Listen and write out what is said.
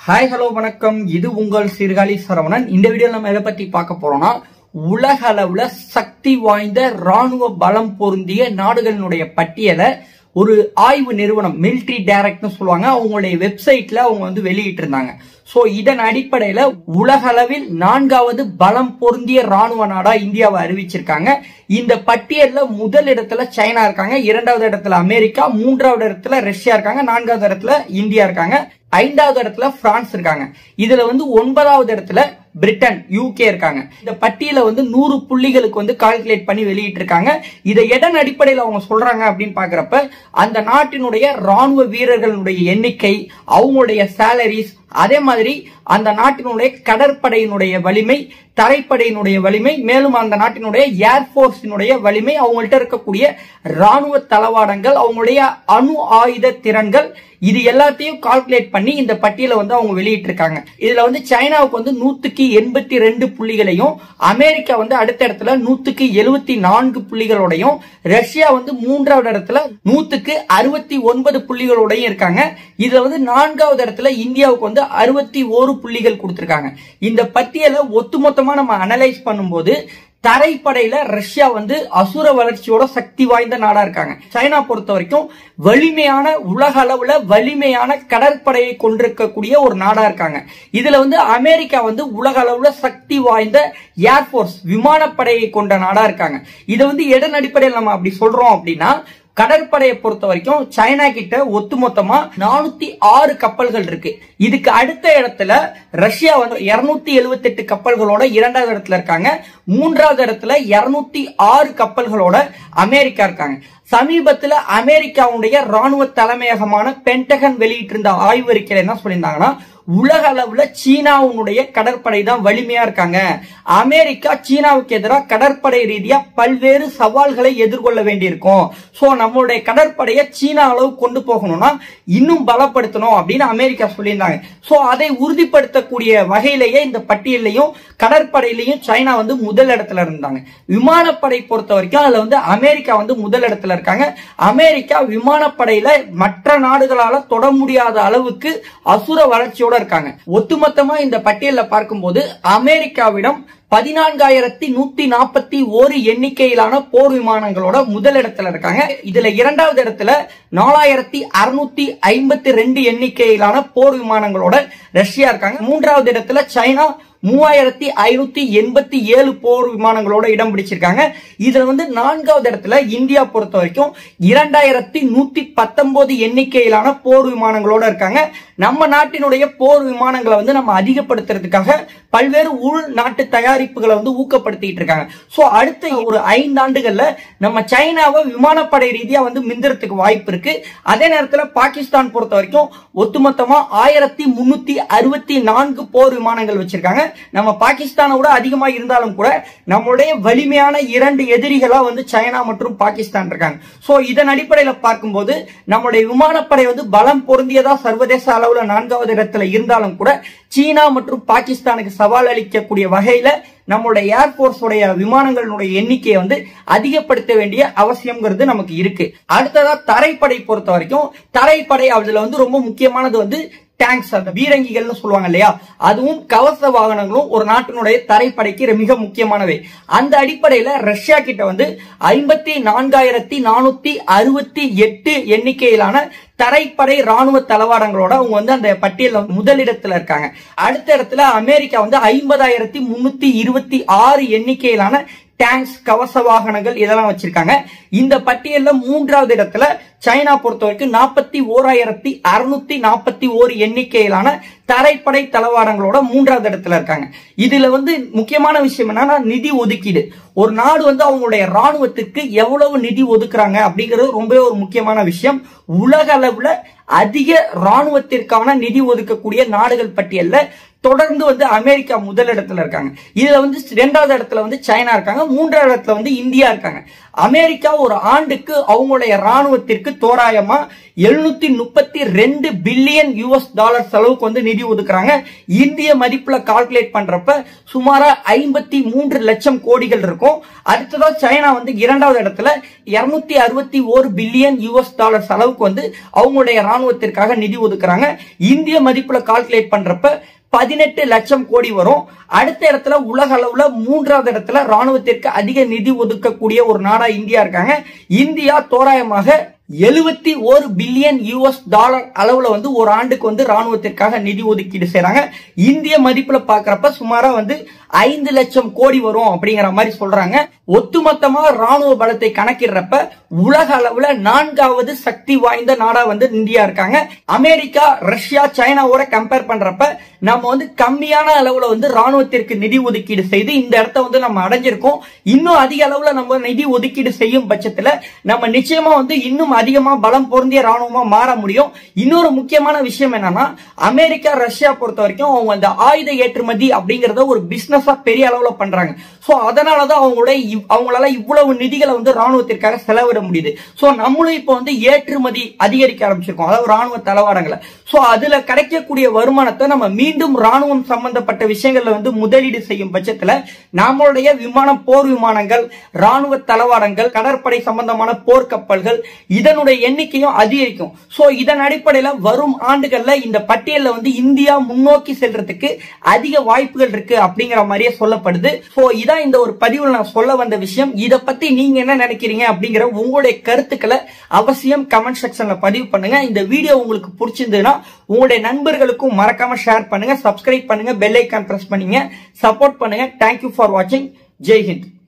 hi hello வணக்கம் இது உங்கள் சீர்காழி சரவணன் இந்த வீடியோல நம்ம எதை பத்தி பார்க்க போறோம்னா உலக அளவுல சக்தி வாய்ந்த ராணுவ பலம் பொருந்திய நாடுகளினுடைய பட்டியலை ஒரு ஆய்வு நிறுவனம் மிலிட்ரி டைரக்ட்னு சொல்லுவாங்க அவங்களுடைய வெப்சைட்ல அவங்க வந்து வெளியிட்டு இருந்தாங்க சோ இதன் அடிப்படையில உலக அளவில் நான்காவது பலம் பொருந்திய ராணுவ நாடா இந்தியாவை அறிவிச்சிருக்காங்க இந்த பட்டியல்ல முதல் இடத்துல சைனா இருக்காங்க இரண்டாவது இடத்துல அமெரிக்கா மூன்றாவது இடத்துல ரஷ்யா இருக்காங்க நான்காவது இடத்துல இந்தியா இருக்காங்க ஐந்தாவது இடத்துல பிரான்ஸ் இருக்காங்க இதுல வந்து ஒன்பதாவது இடத்துல பிரிட்டன் யூகே இருக்காங்க இந்த பட்டியல வந்து நூறு புள்ளிகளுக்கு வந்து கால்குலேட் பண்ணி வெளியிட்டு இருக்காங்க இதை எதன் அடிப்படையில் அவங்க சொல்றாங்க அப்படின்னு பாக்குறப்ப அந்த நாட்டினுடைய ராணுவ வீரர்களுடைய எண்ணிக்கை அவங்களுடைய சேலரிஸ் அதே மாதிரி அந்த நாட்டினுடைய கடற்படையினுடைய வலிமை தரைப்படையினுடைய வலிமை மேலும் அந்த நாட்டினுடைய ஏர்போர்ஸினுடைய வலிமை அவங்கள்ட்ட இருக்கக்கூடிய ராணுவ தளவாடங்கள் அவங்களுடைய அணு ஆயுத திறன்கள் இது எல்லாத்தையும் கால்குலேட் பண்ணி இந்த பட்டியலை வந்து அவங்க வெளியிட்டிருக்காங்க இதுல வந்து சைனாவுக்கு வந்து நூத்துக்கு எண்பத்தி ரெண்டு புள்ளிகளையும் அமெரிக்கா வந்து அடுத்த இடத்துல நூத்துக்கு எழுபத்தி நான்கு புள்ளிகளோடையும் ரஷ்யா வந்து மூன்றாவது இடத்துல நூத்துக்கு அறுபத்தி ஒன்பது புள்ளிகளோடையும் இருக்காங்க இதுல வந்து நான்காவது இடத்துல இந்தியாவுக்கு வந்து அறுபத்தி ஓரு புள்ளிகள் கொடுத்திருக்காங்க இந்த பட்டியலை ஒட்டுமொத்தமா நம்ம அனலைஸ் பண்ணும்போது தரைப்படையில ரஷ்யா வந்து அசுர வளர்ச்சியோட சக்தி வாய்ந்த நாடா இருக்காங்க சைனா பொறுத்த வரைக்கும் வலிமையான உலக அளவுல வலிமையான கடற்படையை கொண்டிருக்கக்கூடிய ஒரு நாடா இருக்காங்க இதுல வந்து அமெரிக்கா வந்து உலக அளவுல சக்தி வாய்ந்த ஏர்போர்ஸ் விமானப்படையை கொண்ட நாடா இருக்காங்க இதை வந்து எதன் அடிப்படையில் நம்ம அப்படி சொல்றோம் அப்படின்னா கடற்படையை பொறுத்த வரைக்கும் சைனா கிட்ட ஒட்டுமொத்தமா நானூத்தி ஆறு கப்பல்கள் இருக்கு இதுக்கு அடுத்த இடத்துல ரஷ்யா வந்து இருநூத்தி எழுபத்தி எட்டு கப்பல்களோட இரண்டாவது இடத்துல இருக்காங்க மூன்றாவது இடத்துல இருநூத்தி ஆறு கப்பல்களோட அமெரிக்கா இருக்காங்க சமீபத்துல அமெரிக்காவுடைய ராணுவ தலைமையகமான பென்டகன் வெளியிட்டிருந்த ஆய்வறிக்கையில என்ன சொல்லியிருந்தாங்கன்னா உலக அளவுல சீனாவுடைய கடற்படை தான் வலிமையா இருக்காங்க அமெரிக்கா சீனாவுக்கு எதிராக கடற்படை ரீதியா பல்வேறு சவால்களை எதிர்கொள்ள வேண்டியிருக்கும் சோ நம்மளுடைய கடற்படையை சீனா அளவு கொண்டு போகணும்னா இன்னும் பலப்படுத்தணும் அப்படின்னு அமெரிக்கா சொல்லியிருந்தாங்க சோ அதை உறுதிப்படுத்தக்கூடிய வகையிலேயே இந்த பட்டியலையும் கடற்படையிலையும் சைனா வந்து முதல் இடத்துல இருந்தாங்க விமானப்படை பொறுத்த வரைக்கும் அதுல வந்து அமெரிக்கா வந்து முதல் இடத்துல இருக்காங்க அமெரிக்கா விமானப்படையில மற்ற நாடுகளால தொட முடியாத அளவுக்கு அசுர வளர்ச்சியோட இருக்காங்க ஒட்டுமொத்தமா இந்த பட்டியல பார்க்கும்போது அமெரிக்காவிடம் பதினான்காயிரத்தி நூத்தி நாற்பத்தி ஒரு எண்ணிக்கையிலான போர் விமானங்களோட முதல் இடத்துல இருக்காங்க இதுல இரண்டாவது இடத்துல நாலாயிரத்தி அறுநூத்தி ஐம்பத்தி ரெண்டு எண்ணிக்கையிலான போர் விமானங்களோட ரஷ்யா இருக்காங்க மூன்றாவது இடத்துல சைனா மூவாயிரத்தி ஐநூத்தி எண்பத்தி ஏழு போர் விமானங்களோட இடம் பிடிச்சிருக்காங்க இதுல வந்து நான்காவது இடத்துல இந்தியா பொறுத்த வரைக்கும் இரண்டாயிரத்தி நூத்தி பத்தொன்பது எண்ணிக்கையிலான போர் விமானங்களோட இருக்காங்க நம்ம நாட்டினுடைய போர் விமானங்களை வந்து நம்ம அதிகப்படுத்துறதுக்காக பல்வேறு உள் நாட்டு தயாரிப்புகளை வந்து ஊக்கப்படுத்திட்டு இருக்காங்க சோ அடுத்த ஒரு ஐந்தாண்டுகள்ல நம்ம சைனாவை விமானப்படை ரீதியா வந்து மிந்திரத்துக்கு வாய்ப்பு இருக்கு அதே நேரத்துல பாகிஸ்தான் பொறுத்த வரைக்கும் ஒட்டுமொத்தமா ஆயிரத்தி முன்னூத்தி அறுபத்தி நான்கு போர் விமானங்கள் வச்சிருக்காங்க நம்ம பாகிஸ்தானை விட அதிகமா இருந்தாலும் கூட நம்மளுடைய வலிமையான இரண்டு எதிரிகளா வந்து சைனா மற்றும் பாகிஸ்தான் இருக்காங்க சோ இதன் அடிப்படையில பார்க்கும்போது நம்முடைய விமானப்படை வந்து பலம் பொருந்தியதா சர்வதேச அளவுல நான்காவது இடத்துல இருந்தாலும் கூட சீனா மற்றும் பாகிஸ்தானுக்கு சவால் அளிக்கக்கூடிய வகையில நம்மளுடைய ஏர்போர்ஸ் உடைய விமானங்களுடைய எண்ணிக்கையை வந்து அதிகப்படுத்த வேண்டிய அவசியம்ங்கிறது நமக்கு இருக்கு அடுத்ததா தரைப்படை பொறுத்த வரைக்கும் தரைப்படை அதுல வந்து ரொம்ப முக்கியமானது வந்து டேங்க்ஸ் அந்த பீரங்கிகள்னு சொல்லுவாங்க இல்லையா அதுவும் கவச வாகனங்களும் ஒரு நாட்டினுடைய தரைப்படைக்கு மிக முக்கியமானவை அந்த அடிப்படையில ரஷ்யா கிட்ட வந்து ஐம்பத்தி நான்காயிரத்தி நானூத்தி அறுபத்தி எட்டு எண்ணிக்கையிலான தரைப்படை ராணுவ தளவாடங்களோட அவங்க வந்து அந்த பட்டியலில் முதலிடத்துல இருக்காங்க அடுத்த இடத்துல அமெரிக்கா வந்து ஐம்பதாயிரத்தி முன்னூத்தி இருபத்தி ஆறு எண்ணிக்கையிலான டேங்க்ஸ் கவச வாகனங்கள் இதெல்லாம் வச்சிருக்காங்க இந்த பட்டியல்ல மூன்றாவது இடத்துல சைனா பொறுத்த வரைக்கும் நாற்பத்தி ஓராயிரத்தி அறுநூத்தி நாற்பத்தி ஓரு எண்ணிக்கையிலான தரைப்படை தளவாடங்களோட மூன்றாவது இடத்துல இருக்காங்க இதுல வந்து முக்கியமான விஷயம் என்னன்னா நிதி ஒதுக்கீடு ஒரு நாடு வந்து அவங்களுடைய ராணுவத்துக்கு எவ்வளவு நிதி ஒதுக்குறாங்க அப்படிங்கிறது ரொம்ப ஒரு முக்கியமான விஷயம் உலக அளவுல அதிக ராணுவத்திற்கான நிதி ஒதுக்கக்கூடிய நாடுகள் பட்டியல்ல தொடர்ந்து வந்து அமெரிக்கா முதல் இடத்துல இருக்காங்க இதுல வந்து இரண்டாவது இடத்துல வந்து சைனா இருக்காங்க மூன்றாவது இடத்துல வந்து இந்தியா இருக்காங்க அமெரிக்கா ஒரு ஆண்டுக்கு அவங்களுடைய ராணுவத்திற்கு ராணுவத்திற்கு தோராயமா எழுநூத்தி முப்பத்தி ரெண்டு பில்லியன் யூஎஸ் டாலர் செலவுக்கு வந்து நிதி ஒதுக்குறாங்க இந்திய மதிப்புல கால்குலேட் பண்றப்ப சுமாரா ஐம்பத்தி மூன்று லட்சம் கோடிகள் இருக்கும் அடுத்ததா சைனா வந்து இரண்டாவது இடத்துல இருநூத்தி அறுபத்தி ஒரு பில்லியன் யூஎஸ் டாலர் செலவுக்கு வந்து அவங்களுடைய ராணுவத்திற்காக நிதி ஒதுக்குறாங்க இந்திய மதிப்புல கால்குலேட் பண்றப்ப பதினெட்டு லட்சம் கோடி வரும் அடுத்த இடத்துல உலக அளவுல மூன்றாவது இடத்துல ராணுவத்திற்கு அதிக நிதி ஒதுக்கக்கூடிய ஒரு நாடா இந்தியா இருக்காங்க இந்தியா தோராயமாக எழுபத்தி ஒரு பில்லியன் யூஎஸ் டாலர் அளவுல வந்து ஒரு ஆண்டுக்கு வந்து ராணுவத்திற்காக நிதி ஒதுக்கீடு செய்றாங்க இந்திய மதிப்புல பாக்குறப்ப சுமாரா வந்து ஐந்து லட்சம் கோடி வரும் அப்படிங்கிற மாதிரி சொல்றாங்க ஒட்டுமொத்தமா ராணுவ பலத்தை கணக்கிடுறப்ப உலக அளவுல நான்காவது சக்தி வாய்ந்த நாடா வந்து இந்தியா இருக்காங்க அமெரிக்கா ரஷ்யா சைனாவோட கம்பேர் பண்றப்ப நம்ம வந்து கம்மியான அளவுல வந்து ராணுவத்திற்கு நிதி ஒதுக்கீடு செய்து இந்த இடத்த வந்து நம்ம அடைஞ்சிருக்கோம் இன்னும் அதிக அளவுல நம்ம நிதி ஒதுக்கீடு செய்யும் பட்சத்துல நம்ம நிச்சயமா வந்து இன்னும் அதிகமா பலம் பொருந்திய ராணுவமா மாற முடியும் இன்னொரு முக்கியமான விஷயம் என்னன்னா அமெரிக்கா ரஷ்யா பொறுத்த வரைக்கும் அவங்க அந்த ஆயுத ஏற்றுமதி அப்படிங்கறத ஒரு பிசினஸா பெரிய அளவுல பண்றாங்க சோ அதனாலதான் அவங்களோட இவ்- அவங்களால இவ்வளவு நிதிகளை வந்து ராணுவத்திற்காக செலவிட முடியுது சோ நம்மளும் இப்போ வந்து ஏற்றுமதி அதிகரிக்க ஆரம்பிச்சிருக்கோம் அதாவது ராணுவ தளவாடங்களை சோ அதுல கிடைக்கக்கூடிய வருமானத்தை நம்ம மீண்டும் ராணுவம் சம்பந்தப்பட்ட விஷயங்கள்ல வந்து முதலீடு செய்யும் பட்சத்துல நம்மளுடைய விமானம் போர் விமானங்கள் ராணுவ தளவாடங்கள் கடற்படை சம்பந்தமான போர்க்கப்பல்கள் இதனுடைய எண்ணிக்கையும் அதிகரிக்கும் சோ இதன் அடிப்படையில வரும் ஆண்டுகள்ல இந்த பட்டியல்ல வந்து இந்தியா முன்னோக்கி செல்றதுக்கு அதிக வாய்ப்புகள் இருக்கு அப்படிங்கிற மாதிரியே சொல்லப்படுது சோ இதான் இந்த ஒரு பதிவுல நான் சொல்ல வந்த விஷயம் இத பத்தி நீங்க என்ன நினைக்கிறீங்க அப்படிங்கிற உங்களுடைய கருத்துக்களை அவசியம் கமெண்ட் செக்ஷன்ல பதிவு பண்ணுங்க இந்த வீடியோ உங்களுக்கு பிடிச்சிருந்ததுன்னா உங்களுடைய நண்பர்களுக்கும் மறக்காம ஷேர் பண்ணுங்க சப்ஸ்கிரைப் பண்ணுங்க பெல் ஐக்கான் பிரஸ் பண்ணுங்க சப்போர்ட் பண்ணுங்க தேங்க்யூ ஃபார் வாட்சிங் ஜெய் ஹிந்த்